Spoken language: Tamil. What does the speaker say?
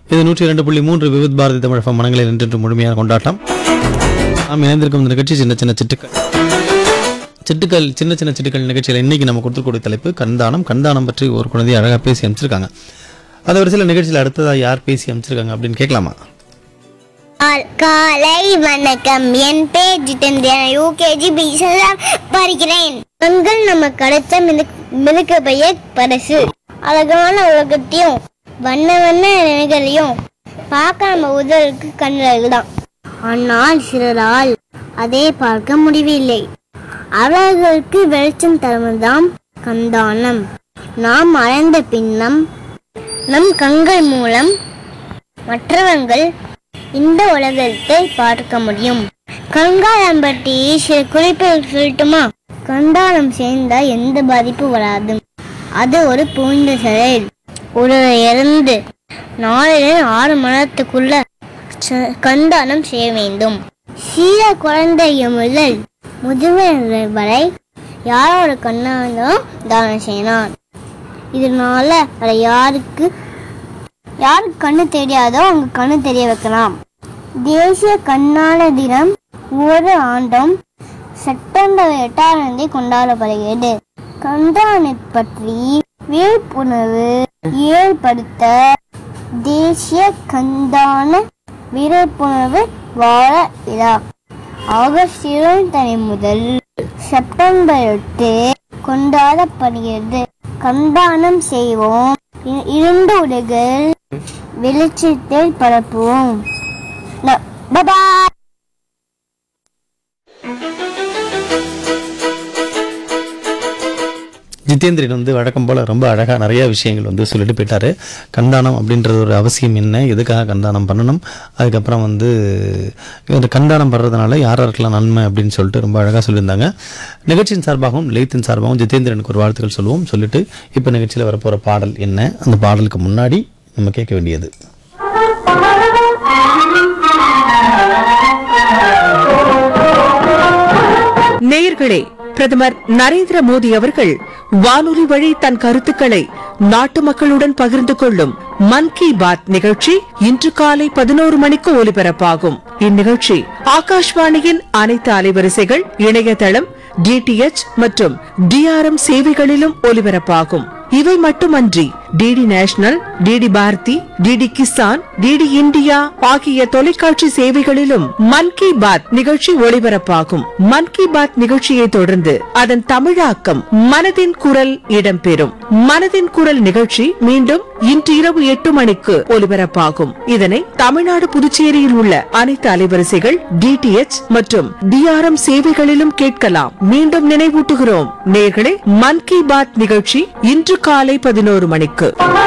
இது நூற்றி இரண்டு புள்ளி மூன்று விவித் பாரதி தமிழ் FM மனங்களில் நின்று முழுமையான கொண்டாட்டம் நாம் இணைந்திருக்கும் இந்த நிகழ்ச்சி சின்ன சின்ன சிட்டுக்கள் சிட்டுக்கள் சின்ன சின்ன சிட்டுக்கள் நிகழ்ச்சியில் இன்னைக்கு நம்ம கொடுத்துக்கூடிய தலைப்பு கண்தானம் கண்தானம் பற்றி ஒரு குழந்தை அழகாக பேசி அமைச்சிருக்காங்க அந்த வரிசையில் நிகழ்ச்சியில் அடுத்ததாக யார் பேசி அமைச்சிருக்காங்க அப்படின்னு கேட்கலாமா ஆல் காலை வணக்கம் என் பேர் ஜிதேந்திரன் யூகேஜி பிசலாம் படிக்கிறேன் கண்கள் நம்ம கிடைச்ச மினுக் மினுக்க பைய பரிசு அழகான உலகத்தையும் வண்ண வண்ண நினைகளையும் பார்க்க நம்ம உதலுக்கு கண்கள் தான் ஆனால் சிலரால் அதை பார்க்க முடியவில்லை அவர்களுக்கு வெளிச்சம் தருவதுதான் கந்தானம் நாம் மறைந்த பின்னம் நம் கண்கள் மூலம் மற்றவர்கள் இந்த உலகத்தை பார்க்க முடியும் கங்காளம் பற்றி சில குறிப்புகள் சொல்லட்டுமா கண்டாளம் சேர்ந்தா எந்த பாதிப்பும் வராது அது ஒரு புனித செயல் ஒரு இறந்து நாலில ஆறு மணத்துக்குள்ள ச- கண்டானம் செய்ய வேண்டும் சீர குழந்தைய முதல் முதுமையினர் வரை யாரோட கண்ணாலும் தானம் செய்யலாம் இதனால அதை யாருக்கு யாருக்கு கண்ணு தெரியாதோ அவங்க கண்ணு தெரிய வைக்கலாம் தேசிய கண்ணான தினம் ஒவ்வொரு ஆண்டும் செப்டம்பர் எட்டாம் தேதி கொண்டாடப்படுகிறது கண்தானை பற்றி விழிப்புணர்வு ஏற்படுத்த தேசிய கண்தான விழிப்புணர்வு வார விழா ஆகஸ்ட் இருபத்தி முதல் செப்டம்பர் எட்டு கொண்டாடப்படுகிறது கண்தானம் செய்வோம் இ- இரண்டு உலகில் வெளிச்சத்தை பரப்புவோம் ந- bye-bye. ஜிதேந்திரன் வந்து வழக்கம் போல் ரொம்ப அழகாக நிறைய விஷயங்கள் வந்து சொல்லிட்டு போயிட்டாரு கண்தானம் அப்படின்றது ஒரு அவசியம் என்ன எதுக்காக கண்தானம் பண்ணணும் அதுக்கப்புறம் வந்து இந்த கண்தானம் பண்ணுறதுனால யார் யாருக்கெல்லாம் நன்மை அப்படின்னு சொல்லிட்டு ரொம்ப அழகாக சொல்லியிருந்தாங்க நிகழ்ச்சியின் சார்பாகவும் லேத்தின் சார்பாகவும் ஜிதேந்திரனுக்கு ஒரு வாழ்த்துக்கள் சொல்லுவோம் சொல்லிட்டு இப்போ நிகழ்ச்சியில் வரப்போகிற பாடல் என்ன அந்த பாடலுக்கு முன்னாடி நம்ம கேட்க வேண்டியது நேயர்களே பிரதமர் நரேந்திர மோடி அவர்கள் வானொலி வழி தன் கருத்துக்களை நாட்டு மக்களுடன் பகிர்ந்து கொள்ளும் மன் கி பாத் நிகழ்ச்சி இன்று காலை பதினோரு மணிக்கு ஒலிபரப்பாகும் இந்நிகழ்ச்சி ஆகாஷ்வாணியின் அனைத்து அலைவரிசைகள் இணையதளம் டிடிஎச் மற்றும் டிஆர்எம் சேவைகளிலும் ஒலிபரப்பாகும் இவை மட்டுமன்றி DD National DD Bharati DD Kisan DD India ஆகிய தொலைக்காட்சி சேவைகளிலும் மன் கி பாத் நிகழ்ச்சி ஒளிபரப்பாகும் மன் கி பாத் நிகழ்ச்சியை தொடர்ந்து அதன் தமிழாக்கம் மனதின் குரல் இடம்பெறும் மனதின் குரல் நிகழ்ச்சி மீண்டும் இன்று இரவு எட்டு மணிக்கு ஒலிபரப்பாகும் இதனை தமிழ்நாடு புதுச்சேரியில் உள்ள அனைத்து அலைவரிசைகள் டிடிஎச் மற்றும் டிஆர்எம் சேவைகளிலும் கேட்கலாம் மீண்டும் நினைவூட்டுகிறோம் நேர்களே மன் கி பாத் நிகழ்ச்சி இன்று காலை பதினோரு மணிக்கு